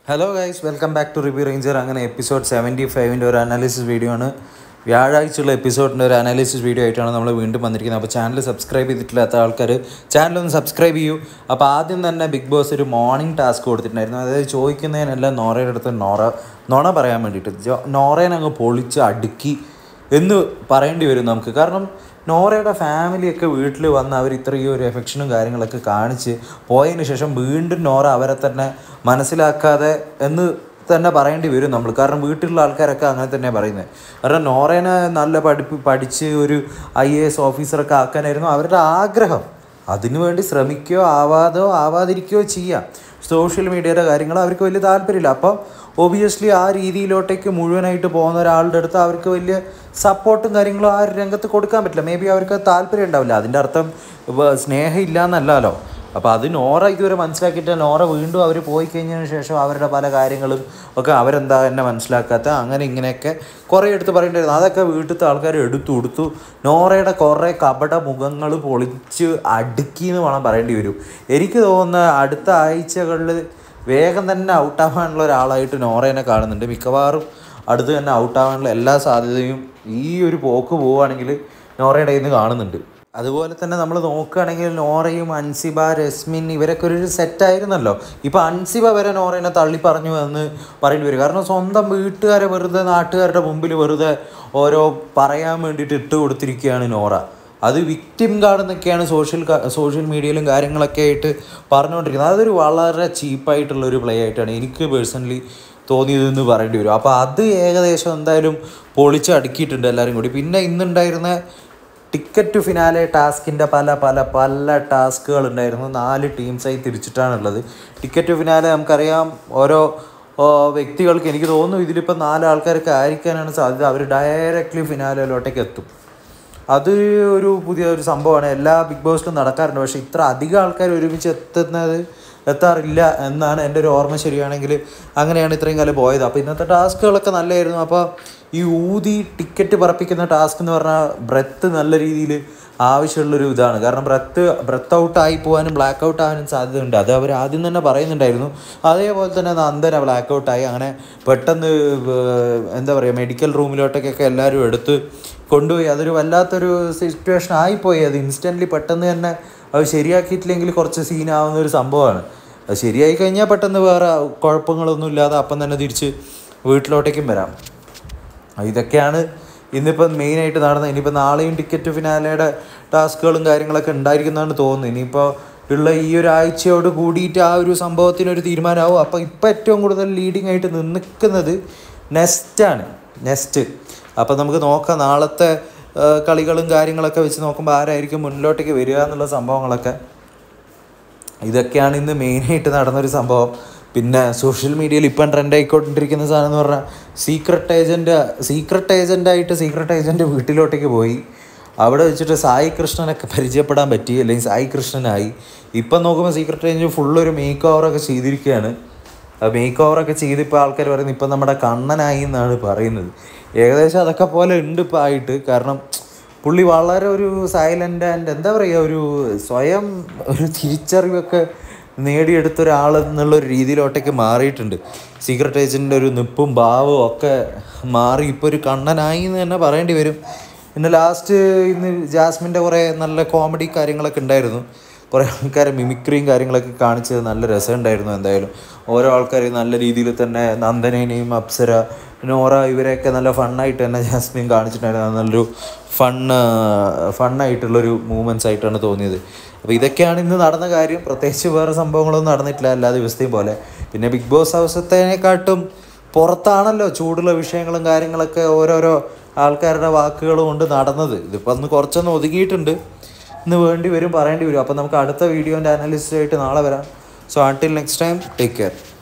hello guys welcome back to Review Ranger അങ്ങനെ episode seventy ഫൈവിൻ്റെ ഒരു അനാലിസിസ് വീഡിയോ ആണ് വ്യാഴാഴ്ചയുള്ള എപ്പിസോഡിൻ്റെ ഒരു അനാലിസിസ് വീഡിയോ ആയിട്ടാണ് നമ്മൾ വീണ്ടും വന്നിരിക്കുന്നത് അപ്പോൾ ചാനൽ സബ്സ്ക്രൈബ് ചെയ്തിട്ടില്ലാത്ത ആൾക്കാർ ചാനൽ ഒന്ന് സബ്സ്ക്രൈബ് ചെയ്യൂ അപ്പോൾ ആദ്യം തന്നെ ബിഗ് ബോസ് ഒരു മോർണിംഗ് ടാസ്ക് കൊടുത്തിട്ടുണ്ടായിരുന്നു അതായത് ചോദിക്കുന്നതിനെല്ലാം നോറയുടെ അടുത്ത് നോറ നോണ പറയാൻ വേണ്ടിയിട്ട് ജോ- നോറേനെ അങ്ങ് പൊളിച്ച് അടുക്കി എന്ന് പറയേണ്ടി വരും നമുക്ക് കാരണം നോറയുടെ ഫാമിലിയൊക്കെ വീട്ടിൽ വന്ന് അവർ ഇത്രയും ഒരു എഫക്ഷനും കാര്യങ്ങളൊക്കെ കാണിച്ച് പോയതിന് ശേഷം വീണ്ടും നോറ അവരെ തന്നെ മനസ്സിലാക്കാതെ എന്ന് തന്നെ പറയേണ്ടി വരും നമ്മൾ കാരണം വീട്ടിലുള്ള ആൾക്കാരൊക്കെ അങ്ങനെ തന്നെ പറയുന്നത് കാരണം നോറേനെ നല്ല പഠിപ്പ് പഠിച്ച് ഒരു ഐ എ എസ് ഓഫീസറൊക്കെ ആക്കാനായിരുന്നു അവരുടെ ആഗ്രഹം അതിനുവേണ്ടി ശ്രമിക്കുകയോ ആവാതോ ആവാതിരിക്കുകയോ ചെയ്യാം സോഷ്യൽ മീഡിയയുടെ കാര്യങ്ങൾ അവർക്ക് വലിയ താല്പര്യമില്ല അപ്പോൾ ഒബിയസ്ലി ആ രീതിയിലോട്ടേക്ക് മുഴുവനായിട്ട് പോകുന്ന ഒരാളുടെ അടുത്ത് അവർക്ക് വലിയ സപ്പോർട്ടും കാര്യങ്ങളും ആ ഒരു രംഗത്ത് കൊടുക്കാൻ പറ്റില്ല മേ ബി അവർക്ക് താല്പര്യം ഉണ്ടാവില്ല അതിൻ്റെ അർത്ഥം വ- സ്നേഹം ഇല്ല എന്നല്ലല്ലോ അപ്പോൾ അത് നോറ ഇതുവരെ മനസ്സിലാക്കിയിട്ട് നോറ വീണ്ടും അവർ പോയി കഴിഞ്ഞതിന് ശേഷം അവരുടെ പല കാര്യങ്ങളും ഒക്കെ അവരെന്താ എന്നെ മനസ്സിലാക്കാത്ത അങ്ങനെ ഇങ്ങനെയൊക്കെ കുറേ എടുത്ത് പറയേണ്ടിയിരുന്നു അതൊക്കെ വീട്ടിലത്തെ ആൾക്കാർ എടുത്തു കൊടുത്തു നോറയുടെ കുറേ കപട മുഖങ്ങൾ പൊളിച്ച് അടുക്കി എന്ന് വേണം പറയേണ്ടി വരും എനിക്ക് തോന്നുന്ന അടുത്ത ആഴ്ചകളിൽ വേഗം തന്നെ ഔട്ടാവാനുള്ള ഒരാളായിട്ട് നോറേനെ കാണുന്നുണ്ട് മിക്കവാറും അടുത്ത് തന്നെ ഔട്ടാവാനുള്ള എല്ലാ സാധ്യതയും ഈ ഒരു പോക്ക് പോവുകയാണെങ്കിൽ നോറയുടെ കയ്യിൽ നിന്ന് കാണുന്നുണ്ട് അതുപോലെ തന്നെ നമ്മൾ നോക്കുകയാണെങ്കിൽ നോറയും അൻസിബ രസ്മിൻ ഇവരൊക്കെ ഒരു സെറ്റായിരുന്നല്ലോ ഇപ്പോൾ അൻസിബ വരെ നോറേനെ തള്ളി പറഞ്ഞു എന്ന് പറയേണ്ടി വരും കാരണം സ്വന്തം വീട്ടുകാരെ വെറുതെ നാട്ടുകാരുടെ മുമ്പിൽ വെറുതെ ഓരോ പറയാൻ വേണ്ടിയിട്ട് ഇട്ട് കൊടുത്തിരിക്കുകയാണ് നോറ അത് വിക്ടിം കാർഡ് എന്നൊക്കെയാണ് സോഷ്യൽ സോഷ്യൽ മീഡിയയിലും കാര്യങ്ങളൊക്കെ ആയിട്ട് പറഞ്ഞുകൊണ്ടിരിക്കുന്നത് അതൊരു വളരെ ചീപ്പായിട്ടുള്ള ഒരു പ്ലേ ആയിട്ടാണ് എനിക്ക് പേഴ്സണലി തോന്നിയതെന്ന് പറയേണ്ടി വരും അപ്പോൾ അത് ഏകദേശം എന്തായാലും പൊളിച്ച് അടുക്കിയിട്ടുണ്ട് എല്ലാവരും കൂടി പിന്നെ ഇന്നുണ്ടായിരുന്ന ടിക്കറ്റ് ഫിനാലെ ടാസ്കിൻ്റെ പല പല പല ടാസ്കുകൾ ഉണ്ടായിരുന്നു നാല് ടീംസായി തിരിച്ചിട്ടാണുള്ളത് ടിക്കറ്റ് ഫിനാലെ നമുക്കറിയാം ഓരോ ഓ, വ്യക്തികൾക്ക് എനിക്ക് തോന്നുന്നു ഇതിലിപ്പോൾ നാല് ആൾക്കാരൊക്കെ ആയിരിക്കാനാണ് സാധ്യത അവർ ഡയറക്റ്റ്ലി ഫിനാലയിലോട്ടേക്ക് എത്തും അത് ഒരു പുതിയ ഒരു സംഭവമാണ് എല്ലാ ബിഗ് ബോസിലും നടക്കാറുണ്ട് പക്ഷേ ഇത്ര അധികം ആൾക്കാർ ഒരുമിച്ച് എത്തുന്നത് എത്താറില്ല എന്നാണ് എൻ്റെ ഒരു ഓർമ്മ ശരിയാണെങ്കിൽ അങ്ങനെയാണ് ഇത്രയും കാലം പോയത് അപ്പോൾ ഇന്നത്തെ ടാസ്കുകളൊക്കെ നല്ലതായിരുന്നു അപ്പോൾ ഈ ഊതി ടിക്കറ്റ് പറപ്പിക്കുന്ന ടാസ്ക് എന്ന് പറഞ്ഞാൽ ബ്രെത്ത് നല്ല രീതിയിൽ ആവശ്യമുള്ളൊരു ഇതാണ് കാരണം ബ്രത്ത് ബ്രത്ത് ഔട്ട് ആയി പോകാനും ബ്ലാക്ക് ഔട്ട് ആവാനും സാധ്യതയുണ്ട് അത് അവർ ആദ്യം തന്നെ പറയുന്നുണ്ടായിരുന്നു അതേപോലെ തന്നെ നന്ദന ബ്ലാക്ക് ഔട്ടായി അങ്ങനെ പെട്ടെന്ന് ഏർ എന്താ പറയുക മെഡിക്കൽ റൂമിലോട്ടൊക്കെ എല്ലാവരും എടുത്ത് കൊണ്ടുപോയി അതൊരു വല്ലാത്തൊരു സിറ്റുവേഷൻ ആയിപ്പോയി അത് ഇൻസ്റ്റൻ്റ്ലി പെട്ടെന്ന് തന്നെ അത് ശരിയാക്കിയിട്ടില്ലെങ്കിൽ കുറച്ച് സീനാവുന്ന ഒരു സംഭവമാണ് അത് ശരിയായി കഴിഞ്ഞാൽ പെട്ടെന്ന് വേറെ കുഴപ്പങ്ങളൊന്നും ഇല്ലാതെ അപ്പം തന്നെ തിരിച്ച് വീട്ടിലോട്ടേക്കും വരാം ഇതൊക്കെയാണ് ഇന്നിപ്പം മെയിനായിട്ട് നടന്നത് ഇനിയിപ്പോൾ നാളെയും ടിക്കറ്റ് ഫിനാലയുടെ ടാസ്കുകളും കാര്യങ്ങളൊക്കെ ഉണ്ടായിരിക്കുന്നതാണ് തോന്നുന്നത് ഇനിയിപ്പോൾ ഉള്ള ഈ ഒരു ആഴ്ചയോട് കൂടിയിട്ട് ആ ഒരു സംഭവത്തിനൊരു തീരുമാനമാവും അപ്പോൾ ഇപ്പോൾ ഏറ്റവും കൂടുതൽ ലീഡിങ് ആയിട്ട് നിൽക്കുന്നത് നെസ്റ്റാണ് നെസ്റ്റ് അപ്പോൾ നമുക്ക് നോക്കാം നാളത്തെ ആ, കളികളും കാര്യങ്ങളൊക്കെ വെച്ച് നോക്കുമ്പോൾ ആരായിരിക്കും മുന്നിലോട്ടേക്ക് വരിക എന്നുള്ള സംഭവങ്ങളൊക്കെ ഇതൊക്കെയാണ് ഇന്ന് മെയിനായിട്ട് നടന്നൊരു സംഭവം പിന്നെ സോഷ്യൽ മീഡിയയിൽ ഇപ്പം ട്രെൻഡ് ആയിക്കൊണ്ടിരിക്കുന്ന സാധനം എന്ന് പറഞ്ഞാൽ സീക്രട്ട് ഏജൻറ്റ് സീക്രട്ട് ഏജൻ്റായിട്ട് സീക്രട്ട് ഏജൻറ്റ് വീട്ടിലോട്ടേക്ക് പോയി അവിടെ വെച്ചിട്ട് സായി കൃഷ്ണനൊക്കെ പരിചയപ്പെടാൻ പറ്റി അല്ലെങ്കിൽ സായി കൃഷ്ണനായി ഇപ്പം നോക്കുമ്പോൾ സീക്രട്ട് ഏജൻറ്റ് ഫുള്ളൊരു മേക്ക് ഓവറൊക്കെ ചെയ്തിരിക്കുകയാണ് മേക്ക് ഓവറൊക്കെ ചെയ്ത് ഇപ്പോൾ ആൾക്കാർ പറയുന്നത് ഇപ്പം നമ്മുടെ കണ്ണനായി എന്നാണ് പറയുന്നത് ഏകദേശം അതൊക്കെ പോലെ ഉണ്ട് ഇപ്പോൾ ആയിട്ട് കാരണം പുള്ളി വളരെ ഒരു സൈലൻ്റ് ആൻഡ് എന്താ പറയുക ഒരു സ്വയം ഒരു തിരിച്ചറിവൊക്കെ നേടിയെടുത്ത ഒരാൾ എന്നുള്ള ഒരു രീതിയിലോട്ടേക്ക് മാറിയിട്ടുണ്ട് സീക്രട്ട് ഏജൻറ്റിൻ്റെ ഒരു നിപ്പും ഭാവവും ഒക്കെ മാറി ഇപ്പോൾ ഒരു കണ്ണനായി എന്ന് തന്നെ പറയേണ്ടി വരും പിന്നെ ലാസ്റ്റ് ഇന്ന് ജാസ്മിൻ്റെ കുറേ നല്ല കോമഡി കാര്യങ്ങളൊക്കെ ഉണ്ടായിരുന്നു കുറേ ആൾക്കാർ മിമിക്രിയും കാര്യങ്ങളൊക്കെ കാണിച്ചത് നല്ല രസമുണ്ടായിരുന്നു എന്തായാലും ഓരോ ആൾക്കാർ നല്ല രീതിയിൽ തന്നെ നന്ദനേനെയും അപ്സര നോറ ഇവരെയൊക്കെ നല്ല ഫണ്ണായിട്ട് തന്നെ ജാസ്മിൻ കാണിച്ചിട്ടുണ്ടായിരുന്നു അത് നല്ലൊരു ഫണ്ണ് ഫണ്ണായിട്ടുള്ളൊരു മൂമെൻറ്റ്സ് ആയിട്ടാണ് തോന്നിയത് അപ്പോൾ ഇതൊക്കെയാണ് ഇന്ന് നടന്ന കാര്യം പ്രത്യേകിച്ച് വേറെ സംഭവങ്ങളൊന്നും നടന്നിട്ടില്ല എല്ലാ ദിവസത്തെയും പോലെ പിന്നെ ബിഗ് ബോസ് ഹൗസത്തേനെക്കാട്ടും പുറത്താണല്ലോ ചൂടുള്ള വിഷയങ്ങളും കാര്യങ്ങളൊക്കെ ഓരോരോ ആൾക്കാരുടെ വാക്കുകൾ കൊണ്ട് നടന്നത് ഇതിപ്പോൾ അന്ന് കുറച്ചൊന്ന് ഒതുങ്ങിയിട്ടുണ്ട് ഇന്ന് വേണ്ടി വരും പറയേണ്ടി വരും അപ്പോൾ നമുക്ക് അടുത്ത വീഡിയോൻ്റെ അനാലിസിസ് ആയിട്ട് നാളെ വരാം so until next time take care